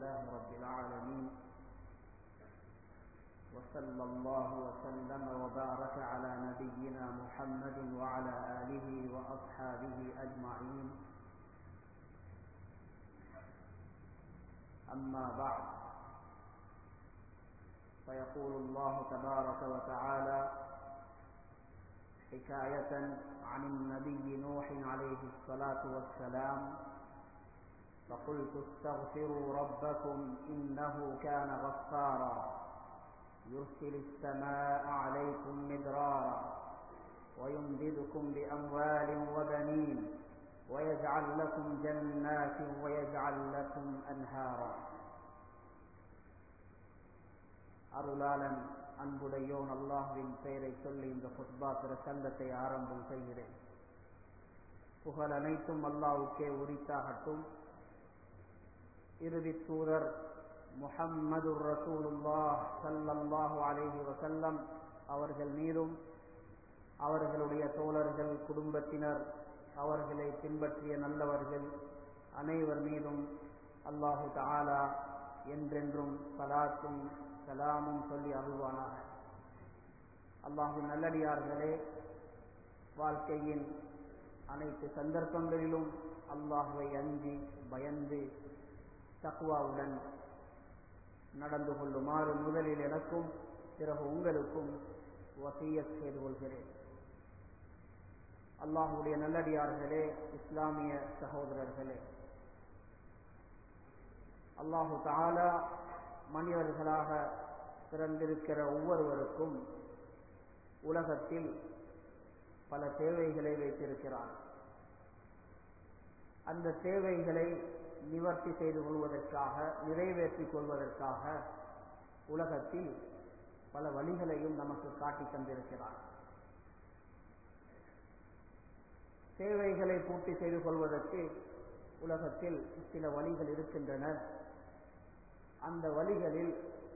لله رب العالمين وصلى الله وسلم وبارك على نبينا محمد وعلى آله وأصحابه أجمعين أما بعد فيقول الله تبارك وتعالى حكاية عن النبي نوح عليه الصلاة والسلام فقلت استغفروا ربكم إنه كان غفارا يرسل السماء عليكم مدرارا ويمددكم بأموال وبنين ويجعل لكم جنات ويجعل لكم أنهارا அருளாளன் அன்புடையோன் அல்லாஹுவின் பெயரை சொல்லி இந்த புத்பா பிரசங்கத்தை ஆரம்பம் செய்கிறேன் புகழ் அனைத்தும் அல்லாவுக்கே உரித்தாகட்டும் இறுதி தூதர் முஹம்மது ரசூலுல்லாஹ் சல்லல்லாஹு அலைஹி வசல்லம் அவர்கள் மீதும் அவர்களுடைய தோழர்கள் குடும்பத்தினர் அவர்களை பின்பற்றிய நல்லவர்கள் அனைவர் மீதும் அல்லாஹு தாலா என்றென்றும் சலாத்தும் சலாமும் சொல்லி அருள்வானாக அல்லாஹு நல்லடியார்களே வாழ்க்கையின் அனைத்து சந்தர்ப்பங்களிலும் அல்லாஹுவை அஞ்சி பயந்து தக்குவாவுடன் நடந்து கொள்ளுமாறு முதலில் எனக்கும் பிறகு உங்களுக்கும் வசிய செய்து கொள்கிறேன் அல்லாஹுடைய நல்லடியார்களே இஸ்லாமிய சகோதரர்களே அல்லாஹு தாலா மனிதர்களாக பிறந்திருக்கிற ஒவ்வொருவருக்கும் உலகத்தில் பல தேவைகளை வைத்திருக்கிறார் அந்த தேவைகளை நிவர்த்தி செய்து கொள்வதற்காக நிறைவேற்றிக் கொள்வதற்காக உலகத்தில் பல வழிகளையும் நமக்கு காட்டி தந்திருக்கிறார் தேவைகளை பூர்த்தி செய்து கொள்வதற்கு உலகத்தில் சில வழிகள் இருக்கின்றன அந்த வழிகளில்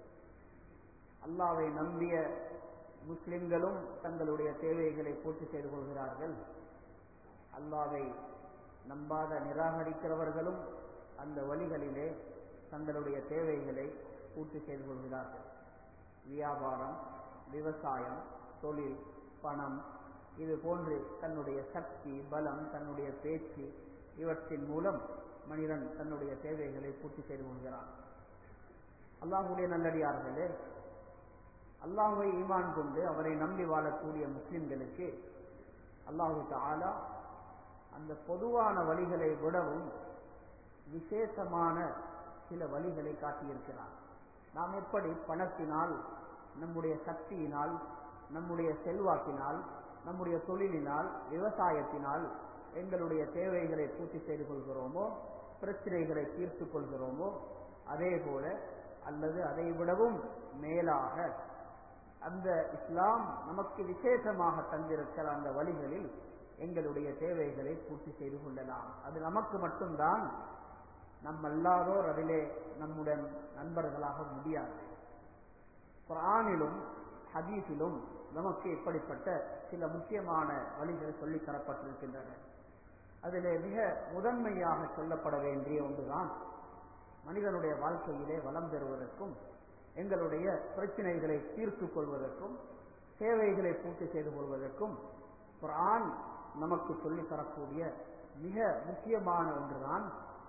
அல்லாவை நம்பிய முஸ்லிம்களும் தங்களுடைய தேவைகளை பூர்த்தி செய்து கொள்கிறார்கள் அல்லாவை நம்பாத நிராகரிக்கிறவர்களும் அந்த வழிகளிலே தங்களுடைய தேவைகளை பூர்த்தி செய்து கொள்கிறார்கள் வியாபாரம் விவசாயம் தொழில் பணம் இது போன்று தன்னுடைய சக்தி பலம் தன்னுடைய பேச்சு இவற்றின் மூலம் மனிதன் தன்னுடைய தேவைகளை பூர்த்தி செய்து கொள்கிறான் அல்லாஹுடைய நல்லடியார்களே அல்லாஹுவை ஈமான் கொண்டு அவரை நம்பி வாழக்கூடிய முஸ்லிம்களுக்கு அல்லாஹு தாலா அந்த பொதுவான வழிகளை விடவும் விசேஷமான சில வழிகளை காட்டியிருக்கிறார் நாம் எப்படி பணத்தினால் நம்முடைய சக்தியினால் நம்முடைய செல்வாக்கினால் நம்முடைய தொழிலினால் விவசாயத்தினால் எங்களுடைய தேவைகளை பூர்த்தி செய்து கொள்கிறோமோ பிரச்சனைகளை தீர்த்து கொள்கிறோமோ அதே போல அல்லது அதை விடவும் மேலாக அந்த இஸ்லாம் நமக்கு விசேஷமாக தந்திருக்கிற அந்த வழிகளில் எங்களுடைய தேவைகளை பூர்த்தி செய்து கொள்ளலாம் அது நமக்கு மட்டும்தான் நம் அல்லாதோர் அதிலே நம்முடன் நண்பர்களாக முடியாது குரானிலும் ஹதீஸிலும் நமக்கு இப்படிப்பட்ட சில முக்கியமான வழிகள் சொல்லித் தரப்பட்டிருக்கின்றன அதிலே மிக முதன்மையாக சொல்லப்பட வேண்டிய ஒன்றுதான் மனிதனுடைய வாழ்க்கையிலே வளம் பெறுவதற்கும் எங்களுடைய பிரச்சனைகளை தீர்த்து கொள்வதற்கும் தேவைகளை பூர்த்தி செய்து கொள்வதற்கும் குரான் நமக்கு சொல்லித் தரக்கூடிய மிக முக்கியமான ஒன்றுதான்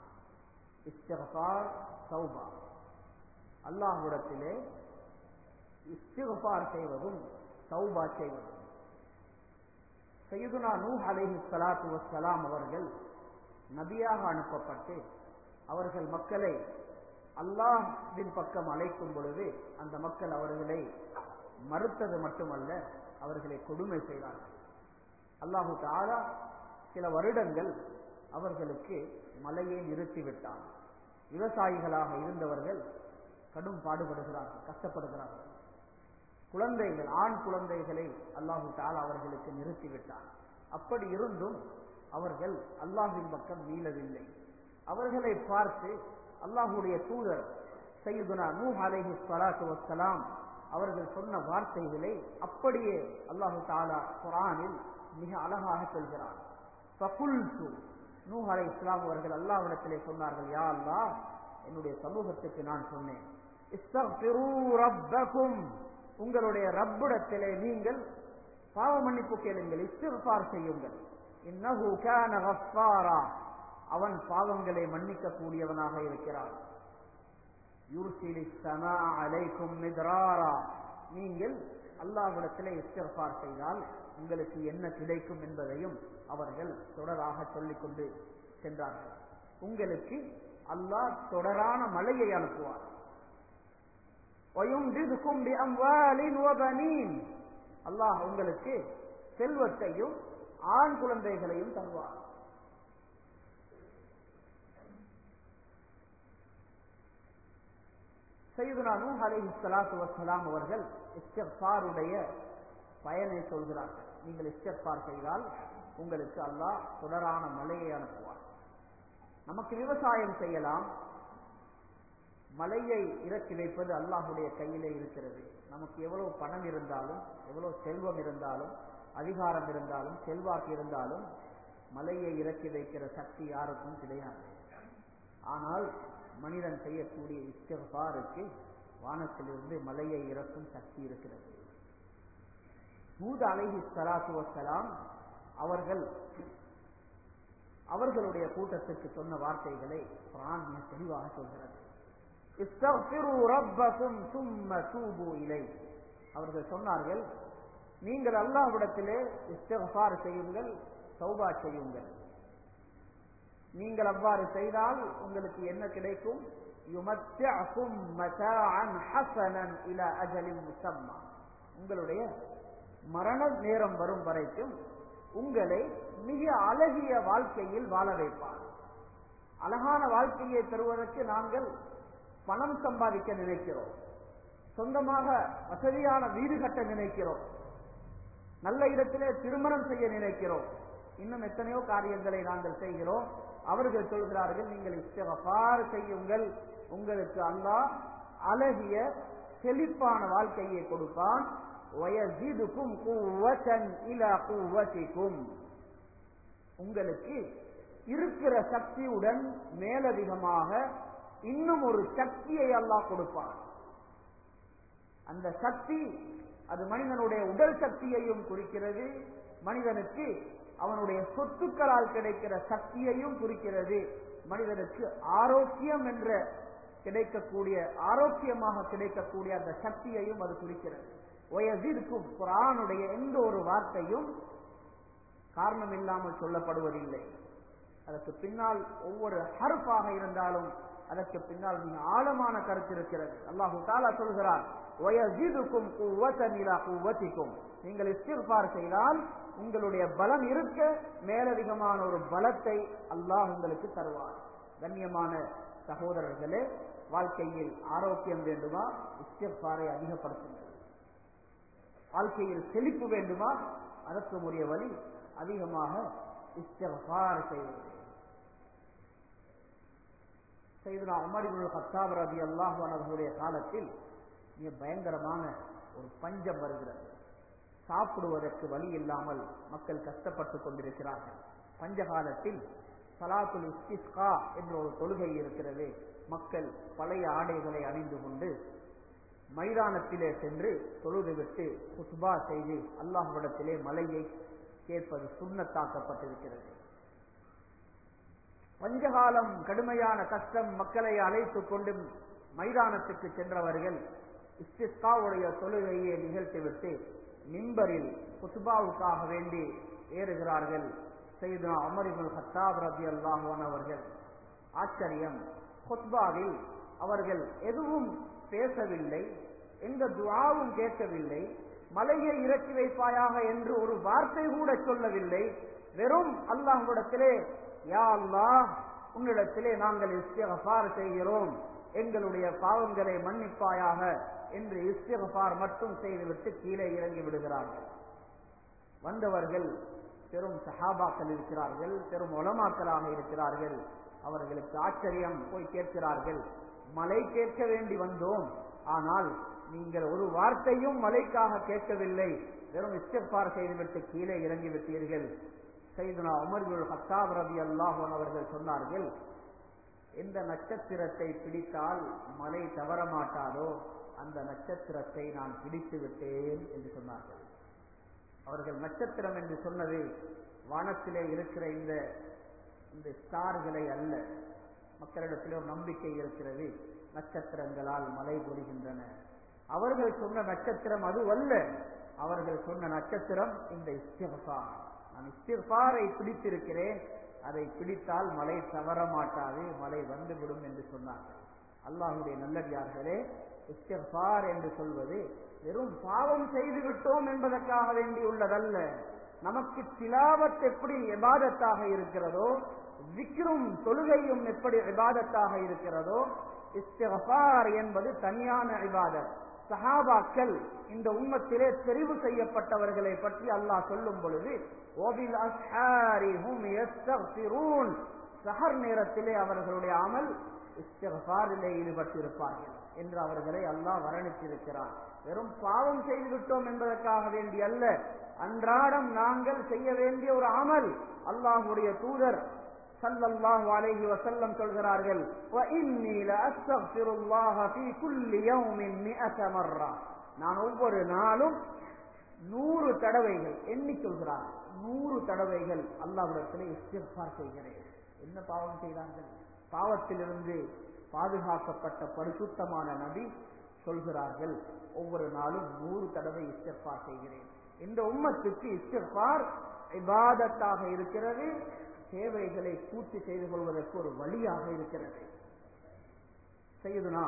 இஸ்திகபார் சௌபா அல்லாஹ்விடத்திலே இஸ்திகபார் செய்வதும் சௌபா செய்வதும் சையுதுனா நூ அலைஹி சலாத்து வசலாம் அவர்கள் நபியாக அனுப்பப்பட்டு அவர்கள் மக்களை அல்லாஹின் பக்கம் அழைக்கும் பொழுது அந்த மக்கள் அவர்களை மறுத்தது மட்டுமல்ல அவர்களை கொடுமை செய்தார்கள் அல்லாஹு தாரா சில வருடங்கள் அவர்களுக்கு மலையை நிறுத்திவிட்டார் விவசாயிகளாக இருந்தவர்கள் கடும் பாடுபடுகிறார்கள் கஷ்டப்படுகிறார்கள் குழந்தைகள் ஆண் குழந்தைகளை அல்லாஹு தாலா அவர்களுக்கு நிறுத்திவிட்டார் அப்படி இருந்தும் அவர்கள் அல்லாஹின் பக்கம் மீளவில்லை அவர்களை பார்த்து அல்லாஹுடைய தூதர் சையுதுனா நூ அலைஹி ஸலாத்து வஸ்ஸலாம் அவர்கள் சொன்ன வார்த்தைகளை அப்படியே அல்லாஹு தாலா குரானில் மிக அழகாக சொல்கிறார் ஃபகுல்து நூஹ் அலை இஸ்லாம் அவர்கள் அல்லாஹ்விடத்திலே சொன்னார்கள் யா அல்லாஹ் என்னுடைய சமூகத்துக்கு நான் சொன்னேன் இஸ்தக்ஃபிரூ ரப்பக்கும் உங்களுடைய ரப்பிடத்திலே நீங்கள் பாவ மன்னிப்பு கேளுங்கள் இஸ்திஃபார் செய்யுங்கள் இன்னஹு கான கஃபாரா அவன் பாவங்களை மன்னிக்க கூடியவனாக இருக்கிறான் யுர்சிலி ஸமா அலைக்கும் மித்ராரா நீங்கள் அல்லாஹ்விடத்திலே இஸ்திஃபார் செய்தால் உங்களுக்கு என்ன கிடைக்கும் என்பதையும் அவர்கள் தொடராக சொல்லிக் கொண்டு சென்றார்கள் உங்களுக்கு அல்லாஹ் தொடரான மழையை அனுப்புவார் وَيُمْدِدْكُمْ بِأَمْوَالٍ وَبَنِينَ அல்லாஹ் உங்களுக்கு செல்வத்தையும் ஆண் குழந்தைகளையும் தருவார் சையதுனா நூஹ் அலைஹிஸ்ஸலாத்து வஸ்ஸலாம் அவர்கள் இஸ்திக்ஃபாருடைய பயனை சொல்கிறார்கள் நீங்கள் இஸ்திக்ஃபார் செய்தால் உங்களுக்கு அல்லாஹ் தொடரான மழையை அனுப்புவார் நமக்கு விவசாயம் செய்யலாம் மலையை இறக்கி வைப்பது அல்லாஹுடைய கையிலே இருக்கிறது நமக்கு எவ்வளவு பணம் இருந்தாலும் எவ்வளவு செல்வம் இருந்தாலும் அதிகாரம் இருந்தாலும் செல்வாக்கு இருந்தாலும் மலையை இறக்கி வைக்கிற சக்தி யாருக்கும் கிடையாது ஆனால் மனிதன் செய்யக்கூடிய இஸ்திஃபாருக்கு வானத்திலிருந்து மலையை இறக்கும் சக்தி இருக்கிறது மூத அலைஹி சலாத்து வசலாம் அவர்கள் அவர்களுடைய கூட்டத்திற்கு சொன்ன வார்த்தைகளை குரான் மிக தெளிவாக சொல்கிறது இஸ்தக்ஃபிரு ரப்பக்கும் சும்ம தூபு இலை அவர்கள் சொன்னார்கள் நீங்கள் அல்லாஹ்விடத்திலே இஸ்திக்ஃபார் செய்யுங்கள் தௌபா செய்யுங்கள் நீங்கள் அவ்வாறு செய்தால் உங்களுக்கு என்ன கிடைக்கும் யுமத்திஅகும் மதாஅன் ஹஸனன் இலா அஜலின் முஸம்மா உங்களுடைய மரண நேரம் வரும் வரைக்கும் உங்களை மிக அழகிய வாழ்க்கையில் வாழ வைப்பார் அழகான வாழ்க்கையை பெறுவதற்கு நாங்கள் பணம் சம்பாதிக்க நினைக்கிறோம் சொந்தமாக வசதியான வீடு கட்ட நினைக்கிறோம் நல்ல இடத்திலே திருமணம் செய்ய நினைக்கிறோம் இன்னும் எத்தனையோ காரியங்களை நாங்கள் செய்கிறோம் அவர்கள் சொல்கிறார்கள் நீங்கள் இஸ்திகபார் செய்யுங்கள் உங்களுக்கு அல்லாஹ் அழகிய செழிப்பான வாழ்க்கையை கொடுப்பான் வயசிதுக்கும் குவத்தன் இலா குவத்திக்கும் உங்களுக்கு இருக்கிற சக்தியுடன் மேலதிகமாக இன்னும் ஒரு சக்தியை அல்லாஹ் கொடுப்பான் அந்த சக்தி அது மனிதனுடைய உடல் சக்தியையும் குறிக்கிறது மனிதனுக்கு அவனுடைய சொத்துக்களால் கிடைக்கிற சக்தியையும் குறிக்கிறது மனிதனுக்கு ஆரோக்கியம் என்ற கிடைக்கக்கூடிய ஆரோக்கியமாக கிடைக்கக்கூடிய அந்த சக்தியையும் அது குறிக்கிறது வயதிற்கும் குரானுடைய எந்த ஒரு வார்த்தையும் காரணம் இல்லாமல் சொல்லப்படுவதில்லை அதற்கு பின்னால் ஒவ்வொரு ஹர்ஃபாக இருந்தாலும் அதற்கு பின்னால் மிக ஆழமான கருத்து இருக்கிறது அல்லாஹு தாலா சொல்கிறார் வயசிதுக்கும் குவத்தன் இலா குவத்திக்கும் நீங்கள் இஸ்திஃபார் செய்தால் உங்களுடைய பலம் இருக்க மேலதிகமான ஒரு பலத்தை அல்லாஹ் உங்களுக்கு தருவார் கண்ணியமான சகோதரர்களே வாழ்க்கையில் ஆரோக்கியம் வேண்டுமா இஸ்திஃபாரை அதிகப்படுத்துங்கள் வாழ்க்கையில் செழிப்பு வேண்டுமா அதற்கு உரிய வழி அதிகமாக இஸ்திஃபார் செய்வது செய்தனா உமரிபுல் ஹத்தாப் ரபி அல்லாஹ் அவர்களுடைய காலத்தில் மிக பயங்கரமான ஒரு பஞ்சம் வருகிறது சாப்பிடுவதற்கு வழி இல்லாமல் மக்கள் கஷ்டப்பட்டு கொண்டிருக்கிறார்கள் பஞ்ச காலத்தில் சலாத்துல் இஸ்திஸ்கா என்ற ஒரு தொழுகை இருக்கிறது மக்கள் பழைய ஆடைகளை அணிந்து கொண்டு மைதானத்திலே சென்று தொழுது விட்டு குஸ்பா செய்து அல்லாஹ்விடத்திலே மலையை கேட்பது சுண்ணத்தாக்கப்பட்டிருக்கிறது பஞ்சகாலம் கடுமையான கஷ்டம் மக்களை அழைத்துக் கொண்டு மைதானத்துக்கு சென்றவர்கள் இஸ்திஸ்காவுடைய தொழுகையை நிகழ்த்திவிட்டு மிம்பரில் குசுபாவுக்காக வேண்டி ஏறுகிறார்கள் செய்தா அமரிபுல் ஹத்தாப் ரபி அல்லாஹான் அவர்கள் ஆச்சரியம் குத்பாவில் அவர்கள் எதுவும் பேசவில்லை எந்த துவாவும் கேட்கவில்லை மலையை இறக்கி வைப்பாயாக என்று ஒரு வார்த்தை கூட சொல்லவில்லை வெறும் அல்லாஹ்விடத்திலே யா அல்லாஹ் உன்னிடத்திலே நாங்கள் இஸ்திகபார் செய்கிறோம் எங்களுடைய பாவங்களை மன்னிப்பாயாக என்று இஸ்திகபார் மட்டும் செய்துவிட்டு கீழே இறங்கி விடுகிறார்கள் வந்தவர்கள் பெரும் சஹாபாக்கள் இருக்கிறார்கள் பெரும் உலமாக்களாக இருக்கிறார்கள் அவர்களுக்கு ஆச்சரியம் போய் கேட்கிறார்கள் மலை கேட்க வேண்டி வந்தோம் ஆனால் நீங்கள் ஒரு வார்த்தையும் மலைக்காக கேட்கவில்லை வெறும் இஸ்திஃபார் செய்துவிட்டு கீழே இறங்கி விட்டீர்கள் செய்தனா உமர்குல் ஹத்தாப் ரபி அல்லாஹன் அவர்கள் சொன்னார்கள் எந்த நட்சத்திரத்தை பிடித்தால் மலை தவறமாட்டாதோ அந்த நட்சத்திரத்தை நான் பிடித்து விட்டேன் என்று சொன்னார்கள் அவர்கள் நட்சத்திரம் என்று சொன்னது வானத்திலே இருக்கிற இந்த இந்த ஸ்டார்களை அல்ல மக்களிடத்திலே ஒரு நம்பிக்கை இருக்கிறது நட்சத்திரங்களால் மழை பொழிகின்றன அவர்கள் சொன்ன நட்சத்திரம் அதுவல்ல அவர்கள் சொன்ன நட்சத்திரம் இந்த இஸ்திஃபார் நான் இஸ்திஃபாரை பிடித்திருக்கிறேன் அதை பிடித்தால் மழை தவற மாட்டாது மழை வந்துவிடும் என்று சொன்னார்கள் அல்லாஹுடைய நல்லடியார்களே இஸ்திஃபார் என்று சொல்வது வெறும் பாவம் செய்து விட்டோம் என்பதற்காக வேண்டி உள்ளதல்ல நமக்கு திலாவத் எப்படி விவாதத்தாக இருக்கிறதோ விக்ரும் தொழுகையும் எப்படி விவாதத்தாக இருக்கிறதோ இஸ்திஃபார் என்பது தனியான விவாதத் சஹாபாக்கள் இந்த உம்மத்திலே தெரிவு செய்யப்பட்டவர்களை பற்றி அல்லாஹ் சொல்லும் பொழுது ஓபில் அஸ்ஹாரி ஹும் யஸ்தக்ஃபிரூன் சஹர் நேரத்திலே அவர்களுடைய அமல் இஸ்திஃபாரிலே ஈடுபட்டிருப்பார்கள் என்று அவர்களை அல்லாஹ் வர்ணித்திருக்கிறார் வெறும் பாவம் செய்து விட்டோம் என்பதற்காக வேண்டி அல்ல அன்றாடம் நாங்கள் செய்ய வேண்டிய ஒரு அமல் அல்லாஹுடைய தூதர் சல்லல்லாஹு அலைஹி வஸல்லம் சொல்கிறார்கள் வ இன்னி லஅஸ்தக்ஃபிருல்லாஹ ஃபீ குல்லி யௌமின் மிஅத மர்ரா நான் ஒவ்வொரு நாளும் நூறு தடவைகள் எண்ணி சொல்கிறார் நூறு தடவைகள் அல்லாஹ்விடத்திலே இஸ்திக்ஃபார் செய்கிறேன் என்ன பாவம் செய்தார்கள் பாவத்திலிருந்து பாதுகாக்கப்பட்ட பரிசுத்தமான நபி சொல்கிறார்கள் ஒவ்வொரு நாளும் நூறு தடவை இஸ்திக்ஃபார் செய்கிறேன் இந்த உம்மத்துக்கு இஸ்திக்ஃபார் இபாதத்தாக இருக்கிறது தேவைகளை பூர்த்தி செய்து கொள்வதற்கு ஒரு வழியாக இருக்கிறது செய்யுதுனா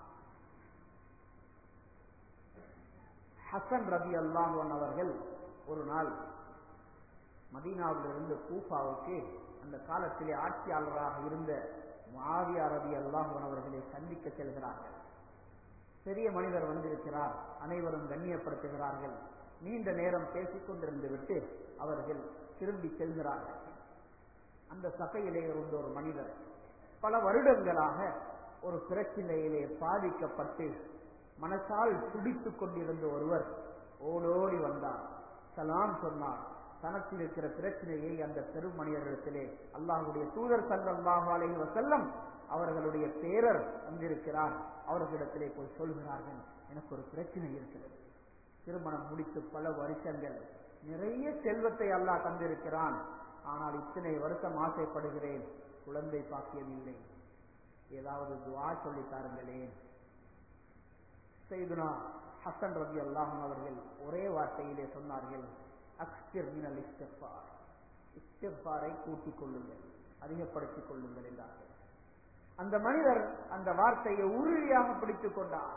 ஹசன் ரபி அல்லாஹன் அவர்கள் ஒரு நாள் மதீனாவிலிருந்து கூஃபாவுக்கு அந்த காலத்திலே ஆட்சியாளராக இருந்த மாவியா ரபி அல்லாஹன் அவர்களை சந்திக்க செல்கிறார்கள் பெரிய மனிதர் வந்திருக்கிறார் அனைவரும் கண்ணியப்படுத்துகிறார்கள் நீண்ட நேரம் பேசிக் கொண்டிருந்து விட்டு அவர்கள் திரும்பி செல்கிறார்கள் அந்த சபையிலே இருந்த ஒரு மனிதர் பல வருடங்களாக ஒரு பிரச்சனையிலே பாதிக்கப்பட்டு மனசால் துடித்துக் கொண்டிருந்த ஒருவர் ஓடோடி வந்தார் சலாம் சொன்னார் தனக்கு இருக்கிற பிரச்சனையை அந்த பெரும் மனிதரிடத்திலே அல்லாஹுடைய தூதர் சல்லாஹு அலைஹி வசல்லம் அவர்களுடைய பேரர் வந்திருக்கிறார் அவர்களிடத்திலே போய் சொல்கிறார்கள் எனக்கு ஒரு பிரச்சனை இருக்கிறது திருமணம் முடித்து பல வருஷங்கள் நிறைய செல்வத்தை அல்லாஹ் தந்திருக்கிறான் ஆனால் இத்தனை வருஷம் ஆசைப்படுகிறேன் குழந்தை பாக்கியம் இல்லை ஏதாவது துவா சொல்லி தாருங்களேன் செய்துனா ஹசன் ரபி அல்லாஹன் அவர்கள் ஒரே வார்த்தையிலே சொன்னார்கள் அக்ஸ்திர் மினல் இஸ்திஃபார் இஸ்திஃபாரை கூட்டிக் கொள்ளுங்கள் அதிகப்படுத்திக் கொள்ளுங்கள் என்றார்கள் அந்த மனிதர் அந்த வார்த்தையை உறுதியாக பிடித்துக் கொண்டார்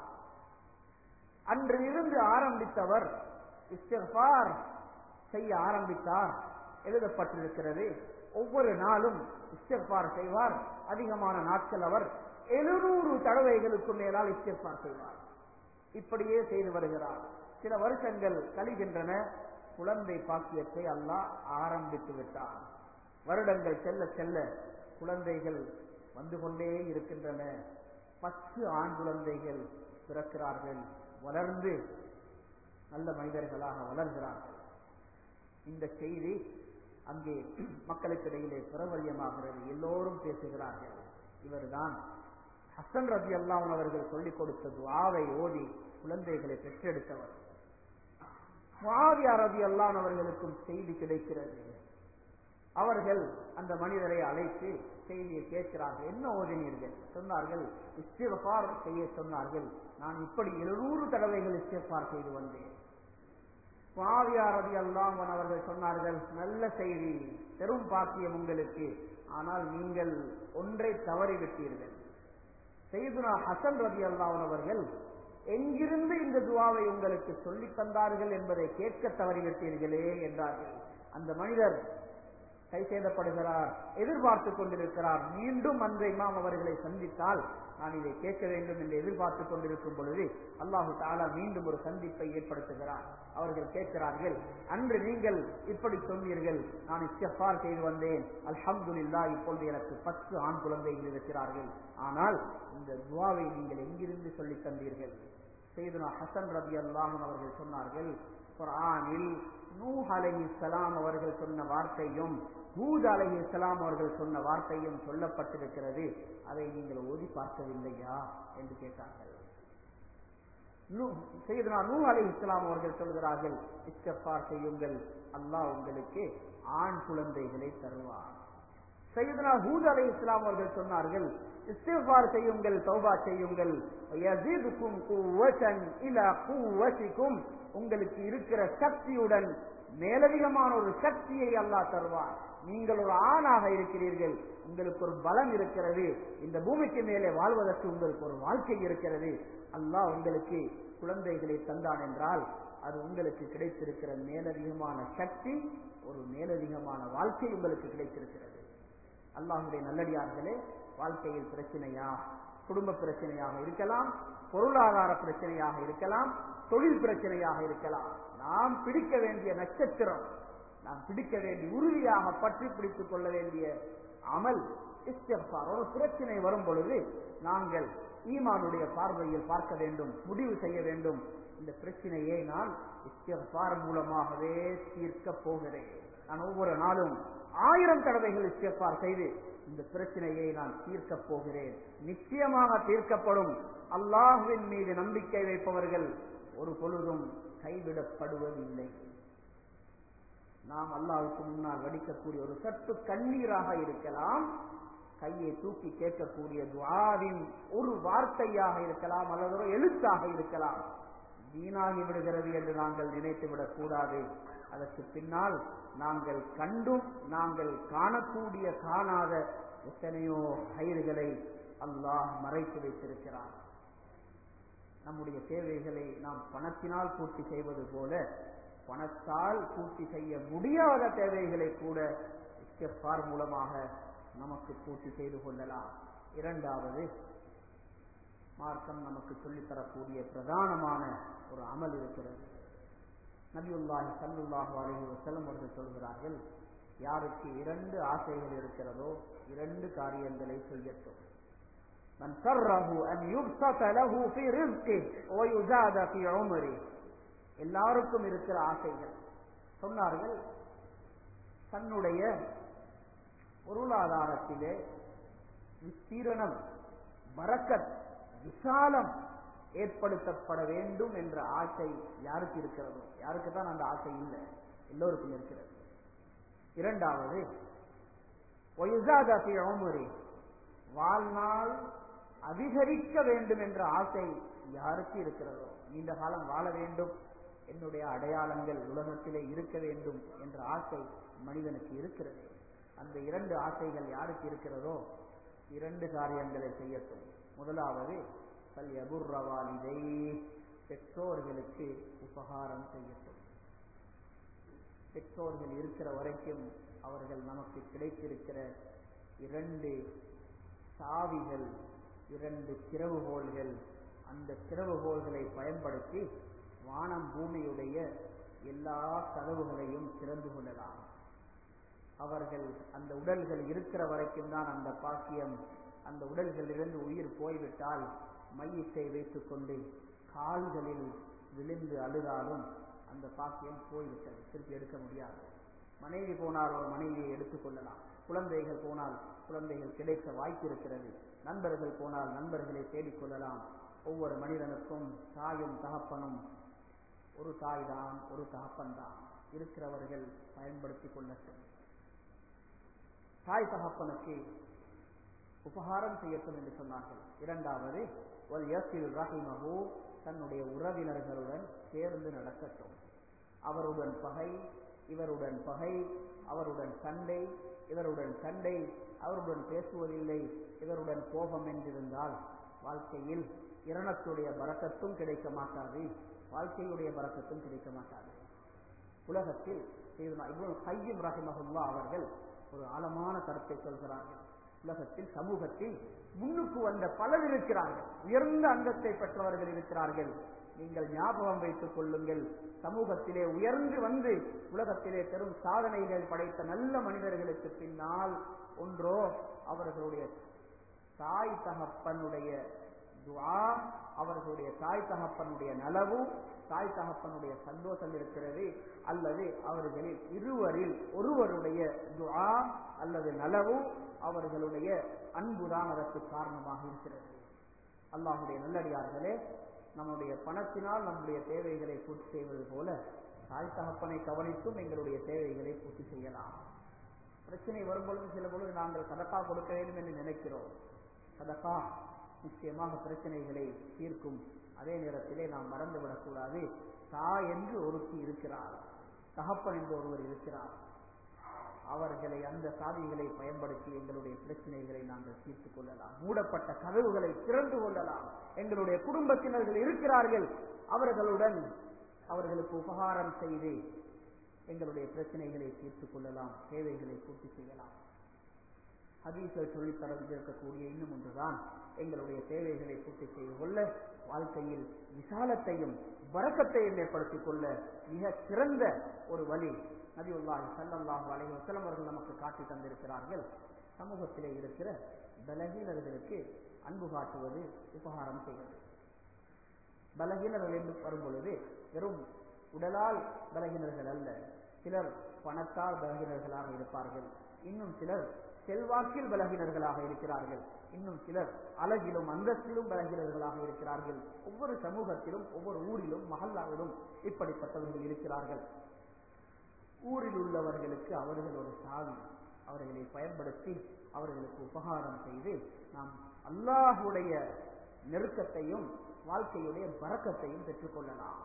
அன்று இருந்து ஆரம்பித்தவர் இஸ்திஃபார் செய்ய ஆரம்பித்தார் எழுதப்பட்டிருக்கிறது ஒவ்வொரு நாளும் இஸ்திஃபார் செய்வார் அதிகமான நாட்கள் அவர் எழுநூறு தடவைகளுக்கு மேலால் இஸ்திஃபார் செய்வார் இப்படியே செய்து வருகிறார் சில வருஷங்கள் கழிகின்றன குழந்தை பாக்கியத்தை அல்லாஹ் ஆரம்பித்து விட்டார் வருடங்கள் செல்ல செல்ல குழந்தைகள் வந்து கொண்டே இருக்கின்றன பத்து ஆண் குழந்தைகள் பிறக்கிறார்கள் வளர்ந்து நல்ல மனிதர்களாக வளர்கிறார்கள் இந்த செய்தி அங்கே மக்களுக்கிடையிலே பிரபல்யமாகிறது எல்லோரும் பேசுகிறார்கள் இவர்தான் ஹசன் ரபி அல்லாம் அவர்கள் சொல்லிக் கொடுத்த துவாவை ஓதி குழந்தைகளை பெற்றெடுத்தவர் மாவியா ரபி அல்லான் அவர்களுக்கும் செய்தி கிடைக்கிறது அவர்கள் அந்த மனிதரை அழைத்து செய்தியை கேட்கிறார்கள் என்ன ஓதினீர்கள் சொன்னார்கள் இஸ்திஃபார் செய்ய சொன்னார்கள் நான் இப்படி எழுநூறு தடவைகள் இஸ்திஃபார் செய்து வந்தேன் பாவியாரதி அல்லாம் அவர்கள் சொன்னார்கள் நல்ல செய்தி பெரும் பாக்கியம் உங்களுக்கு ஆனால் நீங்கள் ஒன்றை தவறிவிட்டீர்கள் செய்துனா ஹசன் ரதி அல்லாவன் அவர்கள் எங்கிருந்து இந்த துவாவை உங்களுக்கு சொல்லித் தந்தார்கள் என்பதை கேட்க தவறிவிட்டீர்களே என்றார்கள் அந்த மனிதர் கை செய்தப்படுகிறார் எதிர்பார்த்துக் கொண்டிருக்கிறார் மீண்டும் அந்த இமாம் அவர்களை சந்தித்தால் நான் இதை கேட்க வேண்டும் என்று எதிர்பார்த்துக் கொண்டிருக்கும் பொழுது அல்லாஹு தாலா மீண்டும் ஒரு சந்திப்பை ஏற்படுத்துகிறார் அவர்கள் கேட்கிறார்கள் அன்று நீங்கள் இப்படி சொன்னீர்கள் நான் இஸ்திஃபார் செய்து வந்தேன் அல்ஹம்துலில்லா இப்பொழுது எனக்கு பத்து ஆண் குழந்தைகள் இருக்கிறார்கள் ஆனால் இந்த துவாவை நீங்கள் எங்கிருந்து சொல்லித் தந்தீர்கள் செய்துனா ஹசன் ரபி அல்லாஹன் அவர்கள் சொன்னார்கள் குரானில் நூஹ் அலைஹி சலாம் அவர்கள் சொன்ன வார்த்தையும் ஹூத் அலஹி இஸ்லாம் அவர்கள் சொன்ன வார்த்தையும் சொல்லப்பட்டிருக்கிறது அதை நீங்கள் ஓதி பார்க்கவில்லையா என்று கேட்டார்கள் செய்தனா நூ அலி இஸ்லாம் அவர்கள் சொல்கிறார்கள் இஸ்டப்பார் செய்யுங்கள் அல்லாஹ் உங்களுக்கு ஆண் குழந்தைகளை தருவார் சையதுனா ஹூத் அலை இஸ்லாம் அவர்கள் சொன்னார்கள் இஸ்திஃபார் செய்யுங்கள் தௌபா செய்யுங்கள் யஸீதுக்கும் குவஸன் இலா குவஸிக்கும் உங்களுக்கு இருக்கிற சக்தியுடன் மேலதிகமான ஒரு சக்தியை அல்லாஹ் தருவார் நீங்கள் ஒரு ஆணாக இருக்கிறீர்கள் உங்களுக்கு ஒரு பலம் இருக்கிறது இந்த பூமிக்கு மேலே வாழ்வதற்கு உங்களுக்கு ஒரு வாழ்க்கை இருக்கிறது அல்லாஹ் உங்களுக்கு குழந்தைகளை தந்தான் என்றால் அது உங்களுக்கு கிடைத்திருக்கிற மேலதிகமான சக்தி ஒரு மேலதிகமான வாழ்க்கை உங்களுக்கு கிடைத்திருக்கிறது அல்லாஹுடைய நல்லடியார்களே வாழ்க்கையில் பிரச்சனையா குடும்ப பிரச்சனையாக இருக்கலாம் பொருளாதார பிரச்சனையாக இருக்கலாம் தொழில் பிரச்சனையாக இருக்கலாம் நாம் பிடிக்க வேண்டிய நட்சத்திரம் நாம் பிடிக்க வேண்டிய உறுதியாக பற்றி பிடித்துக் கொள்ள வேண்டிய அமல் இஸ்திஃபார் ஒரு பிரச்சனை வரும் பொழுது நாங்கள் ஈமானுடைய பார்வையில் பார்க்க வேண்டும் முடிவு செய்ய வேண்டும் இந்த பிரச்சனையை நான் இஸ்திஃபார் மூலமாகவே தீர்க்க போகிறேன் நான் ஒவ்வொரு நாளும் ஆயிரம் தடவைகள் இஸ்திஃபார் செய்து இந்த பிரச்சனையை நான் தீர்க்க போகிறேன் நிச்சயமாக தீர்க்கப்படும் அல்லாஹுவின் மீது நம்பிக்கை வைப்பவர்கள் ஒரு பொழுதும் கைவிடப்படுவதில்லை நாம் அல்லாவுக்கு முன்னால் வடிக்கக்கூடிய ஒரு சற்று கண்ணீராக இருக்கலாம் கையை தூக்கி கேட்கக்கூடிய துவாவின் ஒரு வார்த்தையாக இருக்கலாம் அல்லது ஒரு எழுத்தாக இருக்கலாம் வீணாகி விடுகிறது என்று நாங்கள் நினைத்து விடக் கூடாது அதற்கு பின்னால் நாங்கள் கண்டும் நாங்கள் காணக்கூடிய காணாத எத்தனையோ கயிறுகளை அல்லாஹ் மறைத்து வைத்திருக்கிறார் நம்முடைய தேவைகளை நாம் பணத்தினால் பூர்த்தி செய்வது போல பணத்தால் பூர்த்தி செய்ய முடியாத தேவைகளை கூட இஸ்திஃபார் மூலமாக நமக்கு பூர்த்தி செய்து கொள்ளலாம் இரண்டாவது மார்க்கம் நமக்கு சொல்லித்தரக்கூடிய பிரதானமான ஒரு அமல் இருக்கிறது நபியுல்லாஹி சல்லுல்லாஹு அலைஹி வஸல்லம் அவர்கள் சொல்கிறார்கள் யாருக்கு இரண்டு ஆசைகள் இருக்கிறதோ இரண்டு காரியங்களை செய்யட்டும் من سره أن يبسط له في رزقه ويزاد في عمره எல்லாருக்கும் இருக்கிற ஆசைகள் சொன்னார்கள் தன்னுடைய பொருளாதாரத்திலே விஸ்தீரணம் பரக்கத் விசாலம் ஏற்படுத்தப்பட வேண்டும் என்ற ஆசை யாருக்கு இருக்கிறதோ யாருக்கு தான் அந்த ஆசை இல்லை எல்லோருக்கும் இருக்கிறது இரண்டாவது வாழ்நாள் அதிகரிக்க வேண்டும் என்ற ஆசை யாருக்கு இருக்கிறதோ நீண்ட காலம் வாழ வேண்டும் என்னுடைய அடையாளங்கள் உலகத்திலே இருக்க வேண்டும் என்ற ஆசை மனிதனுக்கு இருக்கிறது அந்த இரண்டு ஆசைகள் யாருக்கு இருக்கிறதோ இரண்டு காரியங்களை செய்யட்டும் முதலாவது பல் எபுர்ரவாலிதை பெற்றோர்களுக்கு உபகாரம் செய்யட்டும் பெற்றோர்கள் இருக்கிற வரைக்கும் அவர்கள் நமக்கு கிடைத்திருக்கிற இரண்டு சாவிகள் இரண்டு திறவுகோள்கள் அந்த திறவுகோள்களை பயன்படுத்தி வானம் பூமியுடைய எல்லா கதவுகளையும் திறந்து கொள்ளலாம் அவர்கள் அந்த உடல்கள் இருக்கிற வரைக்கும் தான் அந்த பாக்கியம் அந்த உடல்களிலிருந்து உயிர் போய்விட்டால் மையத்தை வைத்துக் கொண்டு கால்களில் விழுந்து அழுதாலும் அந்த பாக்கியம் போய்விட்டது திருப்பி எடுக்க முடியாது மனைவி போனால் ஒரு மனைவியை எடுத்துக்கொள்ளலாம் குழந்தைகள் போனால் குழந்தைகள் கிடைக்க வாய்ப்பு இருக்கிறது நண்பர்கள் போனால் நண்பர்களை தேடிக்கொள்ளலாம் ஒவ்வொரு மனிதனுக்கும் தாயும் தகப்பனும் ஒரு தாய் தான் ஒரு தகப்பன் தான் இருக்கிறவர்கள் பயன்படுத்திக் கொள்ளட்டும் தாய் தகப்பனுக்கு உபகாரம் செய்யட்டும் என்று சொன்னார்கள் இரண்டாவது ஒரு யசில் ரஹிமஹு தன்னுடைய உறவினர்களுடன் சேர்ந்து நடக்கட்டும் அவருடன் பகை இவருடன் பகை அவருடன் சண்டை இவருடன் சண்டை அவருடன் பேசுவதில்லை இவருடன் கோபம் என்றிருந்தால் வாழ்க்கையில் இரணத்துடைய பறக்கத்தும் கிடைக்க மாட்டாது வாழ்க்கையுடைய பறக்கத்தும் கிடைக்க மாட்டாது உலகத்தில் கையும் ரஹிமஹுல்லா அவர்கள் ஒரு ஆழமான கருத்தை சொல்கிறார்கள் உலகத்தில் சமூகத்தில் முன்னுக்கு வந்த பலர் இருக்கிறார்கள் உயர்ந்த அந்தத்தை பெற்றவர்கள் இருக்கிறார்கள் நீங்கள் ஞாபகம் வைத்துக் கொள்ளுங்கள் சமூகத்திலே உயர்ந்து வந்து உலகத்திலே பெரும் சாதனைகள் படைத்த நல்ல மனிதர்களுக்கு பின்னால் ஒன்றோ அவர்களுடைய தாய் தகப்பனுடைய துஆ அவர்களுடைய தாய் தகப்பனுடைய நலவு தாய் தகப்பனுடைய சந்தோஷம் இருக்கிறது அல்லது அவர்களில் இருவரில் ஒருவருடைய துஆ அல்லது நலவு அவர்களுடைய அன்புதான் அதற்கு காரணமாக இருக்கிறது அல்லாஹுடைய நல்லடியார்களே நம்முடைய பணத்தினால் நம்முடைய தேவைகளை பூர்த்தி செய்வது போல தாய் தகப்பனை கவனித்தும் எங்களுடைய தேவைகளை பூர்த்தி செய்யலாம் பிரச்சனை வரும்பொழுது சில பொழுது நாங்கள் சதக்கா கொடுக்க வேண்டும் என்று நினைக்கிறோம் சதக்கா நிச்சயமாக பிரச்சனைகளை தீர்க்கும் அதே நேரத்திலே நாம் மறந்துவிடக்கூடாது தாய் என்று ஒருத்தி இருக்கிறார் தகப்பன் என்று ஒருவர் இருக்கிறார் அவர்களை அந்த சாதிகளை பயன்படுத்தி எங்களுடைய பிரச்சனைகளை நாங்கள் தீர்த்துக் கொள்ளலாம் மூடப்பட்ட கதவுகளை திறந்து கொள்ளலாம் எங்களுடைய குடும்பத்தினர்கள் இருக்கிறார்கள் அவர்களுடன் அவர்களுக்கு உபகாரம் செய்து எங்களுடைய பிரச்சனைகளை தீர்த்துக் கொள்ளலாம் தேவைகளை பூர்த்தி செய்யலாம் ஹதீஸை சொல்லித் தரவிருக்கக்கூடிய இன்னும் ஒன்றுதான் எங்களுடைய தேவைகளை பூர்த்தி செய்து கொள்ள வாழ்க்கையில் விசாலத்தையும் வரக்கத்தையும் ஏற்படுத்திக் கொள்ள மிக சிறந்த ஒரு வழி நபியுல்லாஹி ஸல்லல்லாஹு அலைஹி வஸல்லம் அவர்கள் நமக்கு காட்டி தந்திருக்கிறார்கள் சமூகத்திலே இருக்கிற பலகீனர்களுக்கு அன்பு காட்டுவது உபகாரம் செய்வது பலகீனர்கள் என்று வரும் பொழுது வெறும் உடலால் பலகீனர்கள் அல்ல சிலர் பணத்தால் பலகீனர்களாக இருப்பார்கள் இன்னும் சிலர் செல்வாக்கில் பலகீனர்களாக இருக்கிறார்கள் இன்னும் சிலர் அழகிலும் அந்தஸ்திலும் பலகீனர்களாக இருக்கிறார்கள் ஒவ்வொரு சமூகத்திலும் ஒவ்வொரு ஊரிலும் மகல்லாவிலும் இப்படிப்பட்டவர்கள் இருக்கிறார்கள் ஊரில் உள்ளவர்களுக்கு அவர்கள் ஒரு சாவி அவர்களை பயன்படுத்தி அவர்களுக்கு உபகாரம் செய்து நாம் அல்லாஹுடைய நெருக்கத்தையும் வாழ்க்கையுடைய பறக்கத்தையும் பெற்றுக்கொள்ளலாம்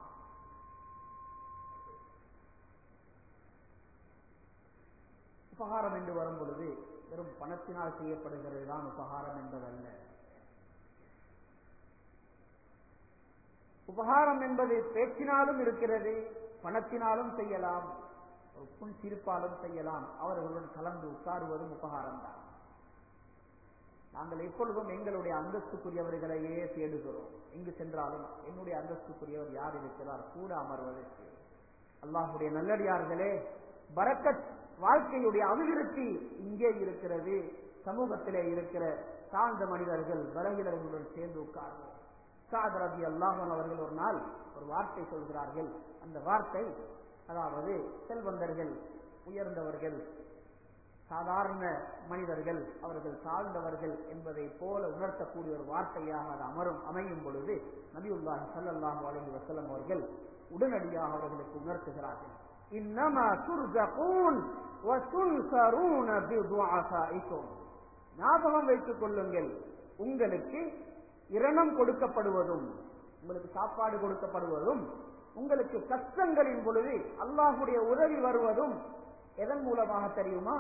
உபகாரம் என்று வரும் பொழுது வெறும் பணத்தினால் செய்யப்படுகிறது தான் உபகாரம் என்பதல்ல உபகாரம் என்பது பேச்சினாலும் இருக்கிறது பணத்தினாலும் செய்யலாம் ஒரு புன் சிரிப்பாலும் செய்யலாம் அவர்களுடன் கலந்து உட்காருவதும் உபகாரம் தான் நாங்கள் எப்பொழுதும் எங்களுடைய அந்தஸ்துக்குரியவர்களையே தேடுகிறோம் எங்கு சென்றாலும் என்னுடைய அந்தஸ்துக்குரியவர் யார் இருக்கிறார் கூட அமர்வதற்கு அல்லாஹுடைய நல்லடியார்களே பரக்கத் வாழ்க்கையுடைய அபிவிருத்தி இங்கே இருக்கிறது சமூகத்திலே இருக்கிற தாழ்ந்த மனிதர்கள் பலகீனர்களுடன் சேர்ந்து உட்கார்வோம் சாத் ரபி அல்லாஹன் அவர்கள் ஒரு நாள் ஒரு வார்த்தை சொல்கிறார்கள் அந்த வார்த்தை அதாவது செல்வந்தர்கள் உயர்ந்தவர்கள் சாதாரண மனிதர்கள் அவர்கள் தாழ்ந்தவர்கள் என்பதை போல உணர்த்தக்கூடிய ஒரு வார்த்தையாக அது அமரும் அமையும் பொழுது நபியுல்லாஹி ஸல்லல்லாஹு அலைஹி வஸல்லம் அவர்கள் உடனடியாக அவர்களுக்கு உணர்த்துகிறார்கள் இன்னமா துர்ஜகூன் வசுன்சரூன பிதுஆசாயிக்கும் ஞாபகம் வைத்துக் கொள்ளுங்கள் உங்களுக்கு இரணம் கொடுக்கப்படுவதும் உங்களுக்கு சாப்பாடு கொடுக்கப்படுவதும் உங்களுக்கு கஷ்டங்களின் பொழுது அல்லாஹுடைய உதவி வருவதும் எதன் மூலமாக தெரியுமா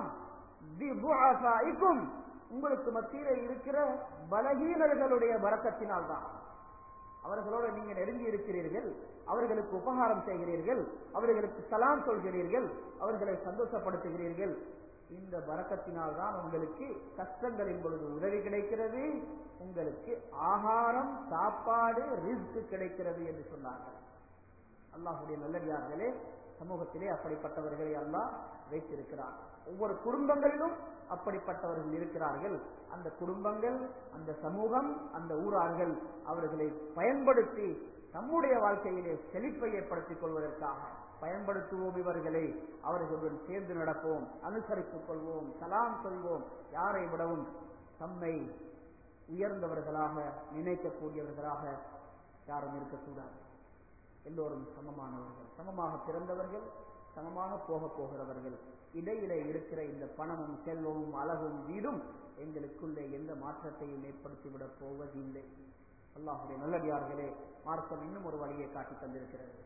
உங்களுக்கு மத்தியில இருக்கிற பலகீனர்களுடைய வரக்கத்தினால் தான் அவர்களோடு நீங்க நெருங்கி இருக்கிறீர்கள் அவர்களுக்கு உபகாரம் செய்கிறீர்கள் அவர்களுக்கு சலாம் சொல்கிறீர்கள் அவர்களை சந்தோஷப்படுத்துகிறீர்கள் இந்த வரக்கத்தினால் தான் உங்களுக்கு கஷ்டங்களின் பொழுது உதவி கிடைக்கிறது உங்களுக்கு ஆகாரம் சாப்பாடு ரிஸ்க் கிடைக்கிறது என்று சொன்னார்கள் அல்லாஹுடைய நல்லடியார்களே சமூகத்திலே அப்படிப்பட்டவர்களை அல்லாஹ் வைத்திருக்கிறார் ஒவ்வொரு குடும்பங்களிலும் அப்படிப்பட்டவர்கள் இருக்கிறார்கள் அந்த குடும்பங்கள் அந்த சமூகம் அந்த ஊரார்கள் அவர்களை பயன்படுத்தி நம்முடைய வாழ்க்கையிலே செழிப்பை ஏற்படுத்திக் கொள்வதற்காக பயன்படுத்துவோம் இவர்களை அவர்களுடன் சேர்ந்து நடப்போம் அனுசரித்துக் கொள்வோம் சலாம் சொல்வோம் யாரை விடவும் தம்மை உயர்ந்தவர்களாக நினைக்கக்கூடியவர்களாக யாரும் இருக்கக்கூடாது எல்லோரும் சமமானவர்கள் சமமாக பிறந்தவர்கள் சமமாக போக போகிறவர்கள் இடையிலே இருக்கிற இந்த பணமும் செல்வமும் அழகும் வீடும் எங்களுக்குள்ளே எந்த மாற்றத்தையும் ஏற்படுத்திவிடப் போவதில்லை அல்லாஹுடைய நல்லடியார்களே மார்க்கம் இன்னும் ஒரு வழியை காட்டி தந்திருக்கிறது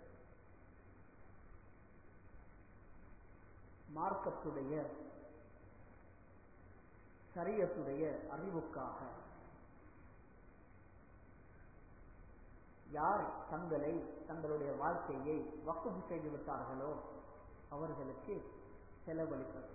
மார்க்கத்துடைய சரியத்துடைய அறிவுக்காக யார் தங்களை தங்களுடைய வாழ்க்கையை வக்குப்பு செய்து விட்டார்களோ அவர்களுக்கு செலவழிப்பது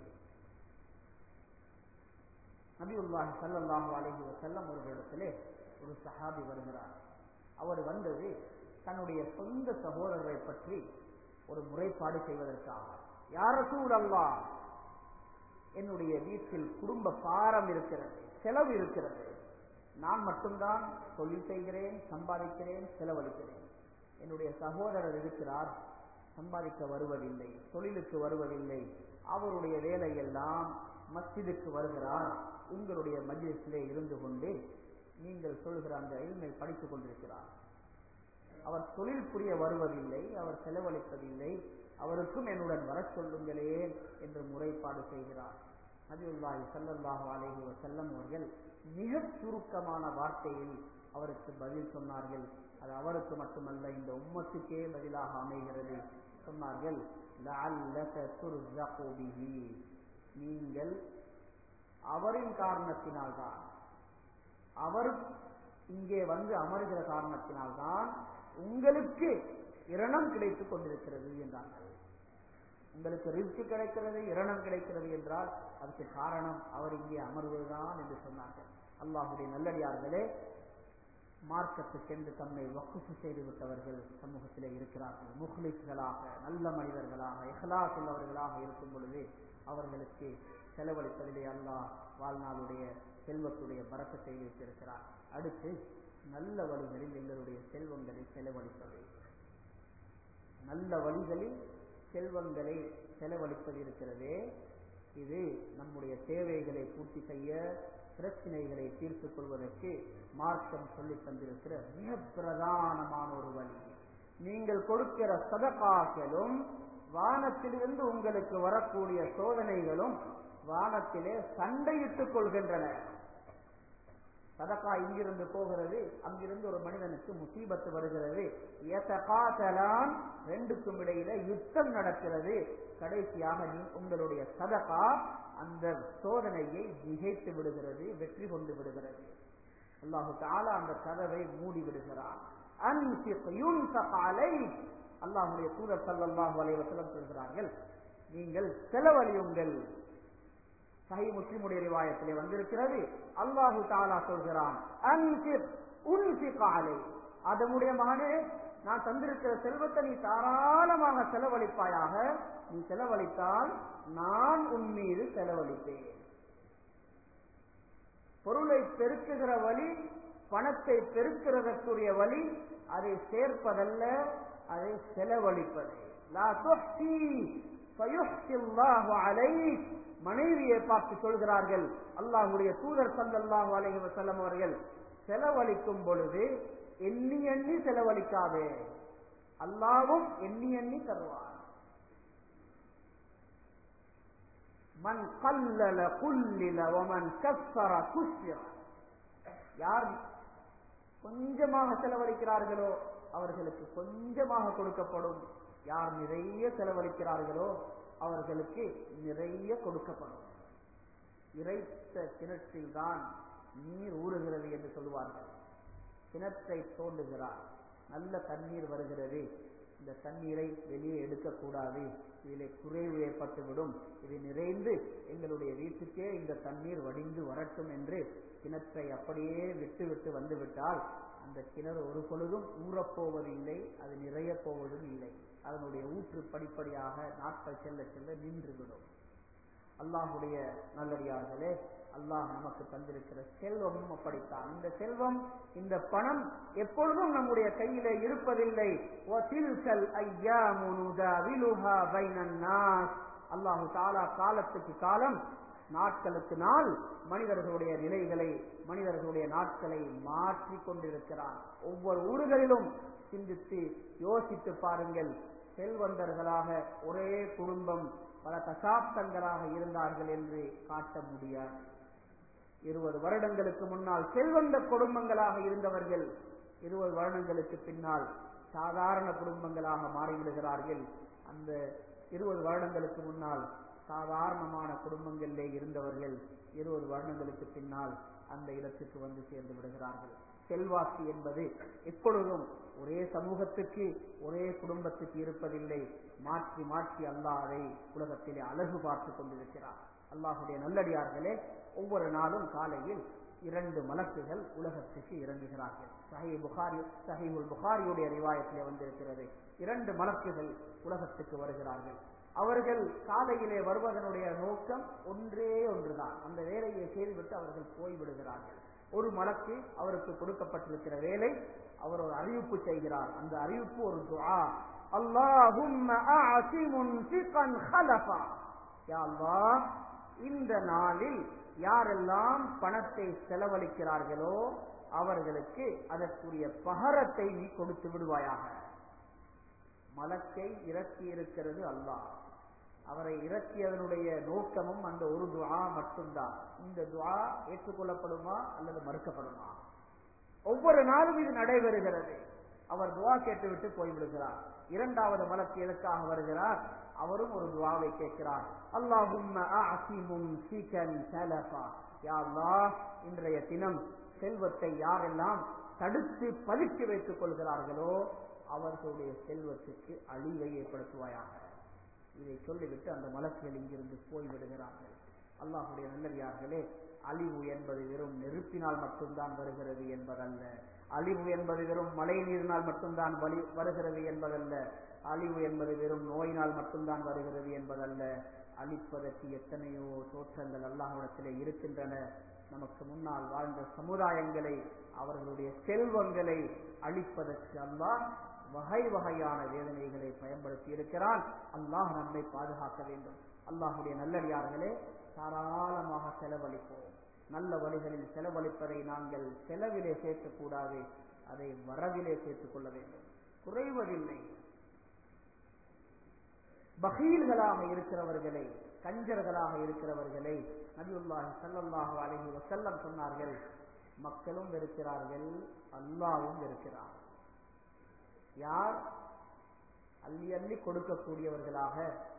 நபியுல்லாஹி சல்லாஹு அலஹி வசல்லம் அவர்களிடத்திலே ஒரு சஹாபி வருகிறார் அவர் வந்தது தன்னுடைய சொந்த சகோதரரை பற்றி ஒரு முறைப்பாடு செய்வதற்காக யார அல்லா என்னுடைய வீட்டில் குடும்ப பாரம் இருக்கிறது செலவு இருக்கிறது நான் மட்டும்தான் தொழில் செய்கிறேன் சம்பாதிக்கிறேன் செலவழிக்கிறேன் என்னுடைய சகோதரர் இருக்கிறார் சம்பாதிக்க வருவதில்லை தொழிலுக்கு வருவதில்லை அவருடைய வேலையெல்லாம் மஸ்ஜிதுக்கு வருகிறார் உங்களுடைய மஜ்லிஸிலே இருந்து கொண்டு நீங்கள் சொல்கிற அந்த இல்மை படித்துக் கொண்டிருக்கிறார் அவர் தொழில் புரிய வருவதில்லை அவர் செலவழிப்பதில்லை அவருக்கும் என்னுடன் வர சொல்லுங்களே என்று முறைப்பாடு செய்கிறார் நபியுல்லாஹி ஸல்லல்லாஹு அலைஹி வஸல்லம் அவர்கள் மிக சுருக்கமான வார்த்தையில் அவருக்கு பதில் சொன்னார்கள் அது அவருக்கு மட்டுமல்ல இந்த உம்மத்துக்கே பதிலாக அமைகிறது சொன்னார்கள் லஅல்லக துர்ஸகு பிஹி நீங்கள் அவரின் காரணத்தினால்தான் அவர் இங்கே வந்து அமர்கிற காரணத்தினால்தான் உங்களுக்கு இரணம் கிடைத்துக் கொண்டிருக்கிறது என்றார்கள் உங்களுக்கு ரிஸ்க் கிடைக்கிறது இரணம் கிடைக்கிறது என்றால் அதுக்கு காரணம் அவர் இங்கே அமர்வதுதான் என்று சொன்னார்கள் அல்லாஹுடைய நல்லடியார்களே மார்க்கத்துக்கென்று தம்மை வக்குஃபு செய்து விட்டவர்கள் சமூகத்திலே இருக்கிறார்கள் முஹ்லிஸ்களாக நல்ல மனிதர்களாக இஹ்லாஸ் உள்ளவர்களாக இருக்கும் பொழுது அவர்களுக்கு செலவழிப்பதிலே அல்லாஹ் வாழ்நாளுடைய செல்வத்துடைய பறக்கத்தை வைத்திருக்கிறார் அடுத்து நல்ல வழிகளில் எங்களுடைய செல்வங்களை செலவழிப்பது நல்ல வழிகளில் செல்வங்களை செலவழிப்பது இருக்கிறதே இது நம்முடைய தேவைகளை பூர்த்தி செய்ய பிரச்சனைகளை தீர்த்துக் கொள்வதற்கு மார்க்கம் சொல்லி தந்திருக்கிற மிக பிரதானமான ஒரு வழி நீங்கள் கொடுக்கிற சதகாக்களும் வானத்திலிருந்து உங்களுக்கு வரக்கூடிய சோதனைகளும் வானத்திலே சண்டையிட்டுக் கொள்கின்றன சதக்கா இங்கிருந்து போகிறது அங்கிருந்து ஒரு மனிதனுக்கு முசீபத்து வருகிறது எத்தகாசலான் ரெண்டுக்கும் இடையில யுத்தம் நடக்கிறது கடைசியாக நீ உங்களுடைய சதகா அந்த சோதனையை திகைத்து விடுகிறது வெற்றி கொண்டு விடுகிறது அல்லாஹு தாலா அந்த கதவை மூடி விடுகிறான் அல்லாஹுடைய தூதர் சல்லாஹூ அலைவசலம் சொல்கிறார்கள் நீங்கள் செலவழியுங்கள் சஹி முஸ்லிமுடைய ரிவாயத்திலே வந்திருக்கிறது அல்லாஹு தாலா சொல்கிறான் அதனுடைய மகனே நான் தந்திருக்கிற செல்வத்தை நீ தாராளமாக செலவழிப்பாயாக நீ செலவழித்தால் நான் உன் மீது செலவழிப்பேன் பொருளை பெருக்குகிற வழி பணத்தை பெருக்கிறதற்குரிய வழி அதை சேர்ப்பதல்ல அதை செலவழிப்பது மனைவியை பார்த்து சொல்கிறார்கள் அல்லாஹுடைய தூதர் சல்லாஹு அலஹி வசல்லம் அவர்கள் செலவழிக்கும் பொழுது எண்ணி எண்ணி செலவழிக்காதே அல்லாவும் எண்ணி எண்ணி தருவார் மன் கல்லல குல்லில ஒமன் கஸ்ஸர குஸ்ஸிர யார் கொஞ்சமாக செலவழிக்கிறார்களோ அவர்களுக்கு கொஞ்சமாக கொடுக்கப்படும் யார் நிறைய செலவழிக்கிறார்களோ அவர்களுக்கு நிறைய கொடுக்கப்படும் இறைத்த கிணற்றில் தான் நீர் ஊறுகிறது என்று சொல்லுவார்கள் கிணற்றை தோண்டுகிறார் நல்ல தண்ணீர் வருகிறது இந்த தண்ணீரை வெளியே எடுக்கக்கூடாது இதிலே குறைவு ஏற்பட்டுவிடும் இது நிறைந்து எங்களுடைய வீட்டுக்கே இந்த தண்ணீர் வடிந்து வரட்டும் என்று கிணற்றை அப்படியே விட்டு விட்டு வந்து விட்டால் அந்த கிணறு ஒரு பொழுதும் ஊறப்போவதில்லை அது நிறைய போவதும் இல்லை அதனுடைய ஊற்று படிப்படியாக நாட்கள் செல்ல செல்ல நின்றுவிடும் அல்லாஹுடைய நல்லடியார்களே அல்லாஹ் நமக்கு தந்திருக்கிற செல்வமும் அப்படித்தான் இந்த செல்வம் இந்த பணம் எப்பொழுதும் நம்முடைய கையிலே இருப்பதில்லை அல்லாஹு தாலா காலத்துக்கு காலம் நாட்களுக்கு நாள் மனிதர்களுடைய நிலைகளை மனிதர்களுடைய நாட்களை மாற்றி கொண்டிருக்கிறான் ஒவ்வொரு ஊர்களிலும் சிந்தித்து யோசித்து பாருங்கள் செல்வந்தர்களாக ஒரே குடும்பம் பல தசாப்தங்களாக இருந்தார்கள் என்று காட்ட முடியாது இருபது வருடங்களுக்கு முன்னால் செல்வந்த குடும்பங்களாக இருந்தவர்கள் இருபது வருடங்களுக்கு பின்னால் சாதாரண குடும்பங்களாக மாறிவிடுகிறார்கள் அந்த இருபது வருடங்களுக்கு முன்னால் சாதாரணமான குடும்பங்களிலே இருந்தவர்கள் இருபது வருடங்களுக்கு பின்னால் அந்த இடத்துக்கு வந்து சேர்ந்து விடுகிறார்கள் செல்வாக்கு என்பது எப்பொழுதும் ஒரே சமூகத்துக்கு ஒரே குடும்பத்துக்கு இருப்பதில்லை மாற்றி மாற்றி அல்லாஹ் அதை உலகத்திலே அழகு பார்த்து கொண்டிருக்கிறார் அல்லாஹுடைய நல்லடியார்களே ஒவ்வொரு நாளும் காலையில் இரண்டு மலக்குகள் உலகத்துக்கு இறங்குகிறார்கள் சஹி புகாரி சஹிபுல் புகாரியுடைய ரிவாயத்திலே வந்திருக்கிறது இரண்டு மலக்குகள் உலகத்துக்கு வருகிறார்கள் அவர்கள் காலையிலே வருவதனுடைய நோக்கம் ஒன்றே ஒன்றுதான் அந்த வேலையை செய்துவிட்டு அவர்கள் போய்விடுகிறார்கள் ஒரு மலக்கு அவருக்கு கொடுக்கப்பட்டிருக்கிற வேலை அவர் ஒரு அறிவிப்பு செய்கிறார் அந்த அறிவிப்பு ஒரு துஆ அல்லாஹும்ம ஆசி முன்ஃபிகன் ஹலஃபா யா அல்லாஹ் இந்த நாளில் யாரெல்லாம் பணத்தை செலவழிக்கிறார்களோ அவர்களுக்கு அதற்குரிய பகரத்தை நீ கொடுத்து விடுவாயாக மலக்கை இறக்கி இருக்கிறது அல்லாஹ் அவரை இறக்கியதனுடைய நோக்கமும் அந்த ஒரு துவா மட்டும்தான் இந்த துவா ஏற்றுக்கொள்ளப்படுமா அல்லது மறுக்கப்படுமா ஒவ்வொரு நாளும் இது நடைபெறுகிறது அவர் துவா கேட்டுவிட்டு போய்விடுகிறார் இரண்டாவது மலக்கு எதற்காக வருகிறார் அவரும் ஒரு துவாவை கேட்கிறார் அல்லாஹும் இன்றைய தினம் செல்வத்தை யாரெல்லாம் தடுத்து பதுக்கி வைத்துக் கொள்கிறார்களோ அவர்களுடைய செல்வத்துக்கு அழிவை ஏற்படுத்துவாயாக இதை சொல்லிவிட்டு அந்த மலக்குகள் இங்கிருந்து போய்விடுகிறார்கள் அல்லாஹுடைய நல்லடியார்களே அழிவு என்பது வெறும் நெருப்பினால் மட்டும்தான் வருகிறது என்பதல்ல அழிவு என்பது வெறும் மழை நீரினால் மட்டும்தான் வலி வருகிறது என்பதல்ல அழிவு என்பது வெறும் நோயினால் மட்டும்தான் வருகிறது என்பதல்ல அழிப்பதற்கு எத்தனையோ தோற்றங்கள் அல்லாஹிடத்திலே இருக்கின்றன நமக்கு முன்னால் வாழ்ந்த சமுதாயங்களை அவர்களுடைய செல்வங்களை அழிப்பதற்கு அல்லாஹ் வகை வகையான வேதனைகளை பயன்படுத்தி இருக்கிறான் அல்லாஹ் நம்மை பாதுகாக்க வேண்டும் அல்லாஹுடைய நல்லடியார்களே தாராளமாக செலவழிப்போம் நல்ல வழிகளில் செலவழிப்பதை நாங்கள் செலவிலே சேர்க்கக்கூடாது அதை வரவிலே சேர்த்துக் கொள்ள வேண்டும் குறைவதில்லை பகீல்களாக இருக்கிறவர்களை கஞ்சர்களாக இருக்கிறவர்களை நபியுல்லாஹி சல்லல்லாஹு அலைஹி வஸல்லம் சொன்னார்கள் மக்களும் வெறுக்கிறார்கள் அல்லாவும் வெறுக்கிறார் யார் அள்ளி அள்ளி கொடுக்கக்கூடியவர்களாக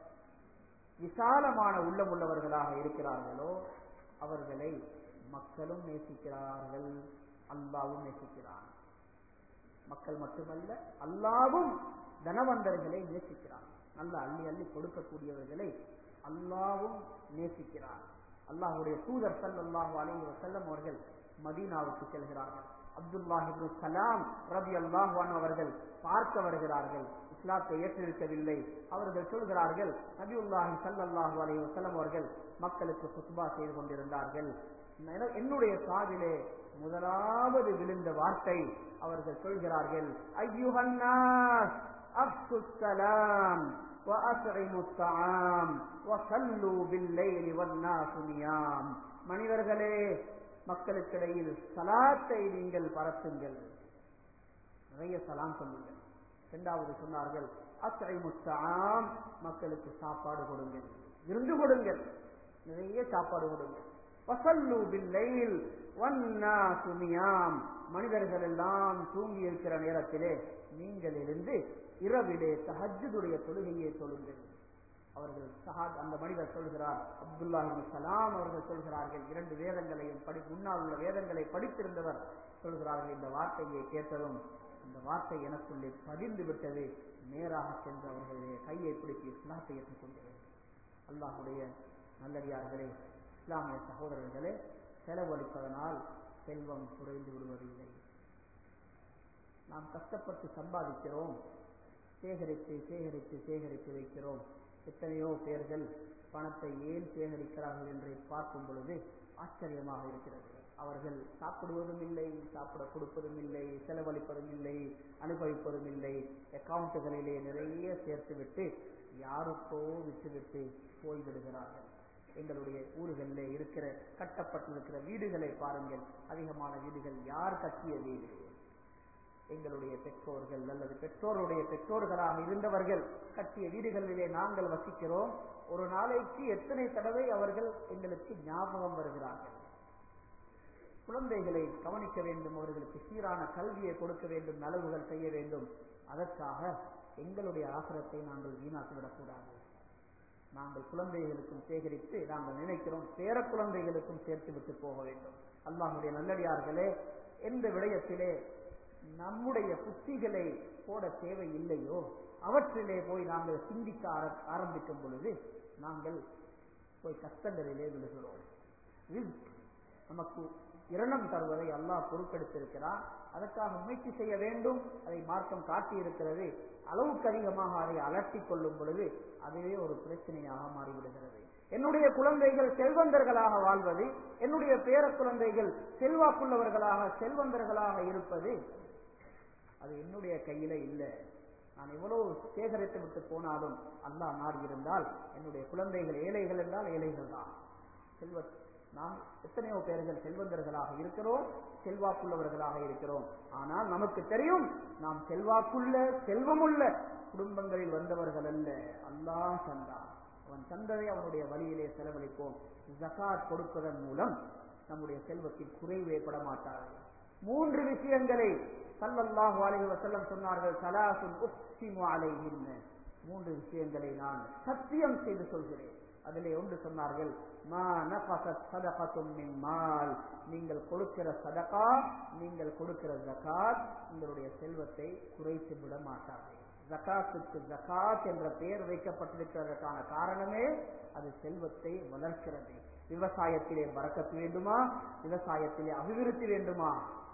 விசாலமான உள்ளம் உள்ளவர்களாக இருக்கிறார்களோ அவர்களை மக்களும் நேசிக்கிறார்கள் அல்லாவும் நேசிக்கிறார் மக்கள் மட்டுமல்ல அல்லாவும் தனவந்தர்களை நேசிக்கிறார் நல்ல அள்ளி அள்ளி கொடுக்கக்கூடியவர்களை அல்லாவும் நேசிக்கிறார் அல்லாஹுடைய தூதர் சல்லாஹு அலைஹி வசல்லம் அவர்கள் மதீனாவுக்கு செல்கிறார்கள் அப்துல்லாஹிபு கலாம் ரபி அல்லாஹான் அவர்கள் பார்க்க வருகிறார்கள் இஸ்லாத்தை ஏற்றிருக்கவில்லை அவர்கள் சொல்கிறார்கள் நபியுல்லாஹி சல்லாஹூ அலி வசலம் அவர்கள் மக்களுக்கு குத்பா செய்து கொண்டிருந்தார்கள் என்னுடைய காதிலே முதலாவது விழுந்த வார்த்தை அவர்கள் சொல்கிறார்கள் ஐயுஹன்னாஸ் அப்சுலாம் وأطعموا الطعام وصلوا بالليل والناس نيام மனிதர்களே மக்களுக்கிடையில் சலாத்தை நீங்கள் பரத்துங்கள் நிறைய சலாம் சொல்லுங்கள் இரண்டாவது சொன்னார்கள் அத்தனை முத்தாம் மக்களுக்கு சாப்பாடு கொடுங்கள் விருந்து கொடுங்கள் நிறைய சாப்பாடு கொடுங்கள் வசல்லு பில்லையில் வன்னா சுமியாம் மனிதர்கள் எல்லாம் தூங்கி இருக்கிற நேரத்திலே நீங்கள் இருந்து இரவிலே தஹஜுடைய தொழுகையை தொழுங்கள் அவர்கள் சஹாத் அந்த மனிதர் சொல்கிறார் அப்துல்லாஹி சலாம் அவர்கள் சொல்கிறார்கள் இரண்டு வேதங்களையும் படி முன்னால் உள்ள வேதங்களை படித்திருந்தவர் சொல்கிறார்கள் இந்த வார்த்தையை கேட்டதும் இந்த வார்த்தை எனக்குள்ளே பதிந்து விட்டது நேராக சென்று அவர்களுடைய கையை பிடித்து இஸ்லாத்தை ஏற்றுக்கொண்டேன் அல்லாஹுடைய நல்லடியார்களே இஸ்லாமிய சகோதரர்களே செலவழிப்பதனால் செல்வம் குறைந்து விடுவதில்லை நாம் கஷ்டப்பட்டு சம்பாதிக்கிறோம் சேகரித்து சேகரித்து சேகரித்து வைக்கிறோம் எத்தனையோ பேர்கள் பணத்தை ஏன் சேகரிக்கிறார்கள் என்று பார்க்கும் பொழுது ஆச்சரியமாக இருக்கிறது அவர்கள் சாப்பிடுவதும் இல்லை சாப்பிட கொடுப்பதும் இல்லை செலவழிப்பதும் இல்லை அனுபவிப்பதும் இல்லை அக்கவுண்ட்டுகளிலே நிறைய சேர்த்துவிட்டு யாருக்கோ விட்டுவிட்டு போய்விடுகிறார்கள் எங்களுடைய ஊர்களில் இருக்கிற கட்டப்பட்டிருக்கிற வீடுகளை பாருங்கள் அதிகமான வீடுகள் யார் கட்டிய வீடு எங்களுடைய பெற்றோர்கள் அல்லது பெற்றோருடைய பெற்றோர்களாக இருந்தவர்கள் கட்டிய வீடுகளிலே நாங்கள் வசிக்கிறோம் ஒரு நாளைக்கு எத்தனை தடவை அவர்கள் எங்களுக்கு ஞாபகம் வருகிறார்கள் குழந்தைகளை கவனிக்க வேண்டும் அவர்களுக்கு சீரான கல்வியை கொடுக்க வேண்டும் நலவுகள் செய்ய வேண்டும் அதற்காக எங்களுடைய ஆசிரத்தை நாங்கள் வீணாக்கிவிடக்கூடாது நாங்கள் குழந்தைகளுக்கும் சேகரித்து நாங்கள் நினைக்கிறோம் பேர குழந்தைகளுக்கும் சேர்த்து விட்டு போக வேண்டும் அல்லாஹுடைய நல்லடியார்களே எந்த விடயத்திலே நம்முடைய புத்திகளை போட தேவை இல்லையோ அவற்றிலே போய் நாங்கள் சிந்திக்க ஆரம்பிக்கும் பொழுது நாங்கள் போய் கஷ்டங்களிலே விழுகிறோம் நமக்கு இரணம் தருவதை அல்லாஹ் பொறுப்பெடுத்திருக்கிறார் அதற்காக முயற்சி செய்ய வேண்டும் அதை மார்க்கம் காட்டியிருக்கிறது அளவுக்கு அதிகமாக அதை அலட்டிக் கொள்ளும் பொழுது அதுவே ஒரு பிரச்சனையாக மாறிவிடுகிறது என்னுடைய குழந்தைகள் செல்வந்தர்களாக வாழ்வது என்னுடைய பேர குழந்தைகள் செல்வாக்குள்ளவர்களாக செல்வந்தர்களாக இருப்பது அது என்னுடைய கையில இல்லை நான் எவ்வளவு சேகரித்து விட்டு போனாலும் அல்லாஹ் நாடி இருந்தால் என்னுடைய குழந்தைகள் ஏழைகள் என்றால் ஏழைகள் தான் செல்வ நாம் எத்தனையோ பேர்கள் செல்வந்தர்களாக இருக்கிறோம் செல்வாக்குள்ளவர்களாக இருக்கிறோம் ஆனால் நமக்கு தெரியும் நாம் செல்வாக்குள்ள செல்வமுள்ள குடும்பங்களில் வந்தவர்கள் அல்ல அல்லாஹ் தந்தான் அவன் தந்ததை அவனுடைய வழியிலே செலவழிப்போம் ஜகாத் கொடுப்பதன் மூலம் நம்முடைய செல்வத்தில் குறைவு ஏற்பட மாட்டார்கள் மூன்று விஷயங்களை சல்லல்லாஹு அலைஹி வஸல்லம் சொன்னார்கள் சலாசுன் உக்ஸிமு அலைஹின்ன மூன்று விஷயங்களை நான் சத்தியம் செய்து சொல்கிறேன் அதிலே ஒன்று சொன்னார்கள் மா நஃபஸத் ஸதகத்தும் மின் மால் நீங்கள் கொடுக்கிற சதகா நீங்கள் கொடுக்கிற ஜகாத் உங்களுடைய செல்வத்தை குறைத்து விட மாட்டார்கள் ஜகாத்துக்கு ஜகாத் என்ற பெயர் வைக்கப்பட்டிருக்கிறதற்கான காரணமே அது செல்வத்தை வளர்க்கிறது விவசாயத்திலே பறக்கத்து வேண்டுமா விவசாயத்திலே அபிவிருத்தி வேண்டுமா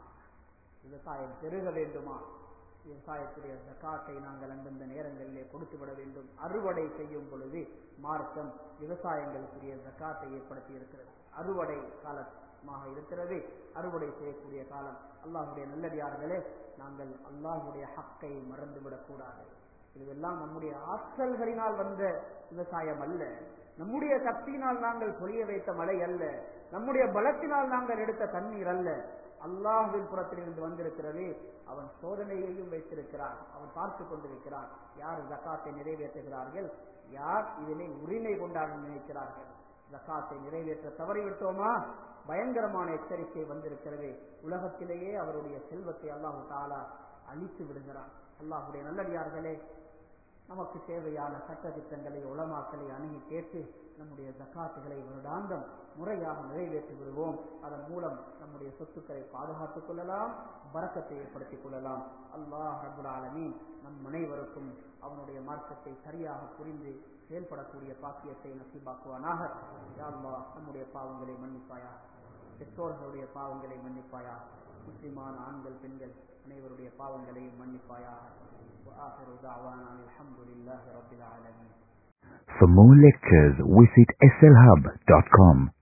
விவசாயம் பெருக வேண்டுமா விவசாயத்துடைய ஜக்காத்தை நாங்கள் அந்தந்த நேரங்களிலே கொடுத்து விட வேண்டும் அறுவடை செய்யும் பொழுது மார்க்கம் விவசாயங்களுக்குரிய ஜக்காத்தை ஏற்படுத்தி இருக்கிறது அறுவடை காலமாக இருக்கிறது அறுவடை செய்யக்கூடிய காலம் அல்லாஹுடைய நல்லடியார்களே நாங்கள் அல்லாஹுடைய ஹக்கை மறந்துவிடக் கூடாது இதுவெல்லாம் நம்முடைய ஆற்றல்களினால் வந்த விவசாயம் அல்ல நம்முடைய சக்தியினால் நாங்கள் பொழிய வைத்த மழை அல்ல நம்முடைய பலத்தினால் நாங்கள் எடுத்த தண்ணீர் அல்ல அல்லாஹுவின் புறத்திலிருந்து வந்திருக்கிறது அவன் சோதனையையும் வைத்திருக்கிறான் அவன் பார்த்து கொண்டிருக்கிறான் யார் ஜக்காத்தை நிறைவேற்றுகிறார்கள் யார் இதனை உரிமை கொண்டாட நினைக்கிறார்கள் ஜக்காத்தை நிறைவேற்ற தவறிவிட்டோமா பயங்கரமான எச்சரிக்கை வந்திருக்கிறது உலகத்திலேயே அவருடைய செல்வத்தை அல்லாஹு தாலா அழித்து விடுகிறான் அல்லாஹுடைய நல்லடியார்களே நமக்கு தேவையான சட்ட திட்டங்களை உளமாக்களை அணுகி கேட்டு நம்முடைய ஜக்காத்துகளை வருடாந்தம் முறையாக நிறைவேற்றி விடுவோம் அதன் மூலம் நம்முடைய சொத்துக்களை பாதுகாத்துக் கொள்ளலாம் பறக்கத்தை ஏற்படுத்திக் கொள்ளலாம் அல்லாஹ் ரபுல் ஆலமீன் நம் அனைவருக்கும் அவனுடைய மார்க்கத்தை சரியாக புரிந்து செயல்படக்கூடிய பாக்கியத்தை நசீபாக்குவானாக யா அல்லாஹ் நம்முடைய பாவங்களை மன்னிப்பாயா பெற்றோர்களுடைய பாவங்களை மன்னிப்பாயா முஸ்லிமான ஆண்கள் பெண்கள் அனைவருடைய பாவங்களையும் மன்னிப்பாயாக وآخر دعوانا الحمد لله رب العالمين For more lectures, visit slhub.com.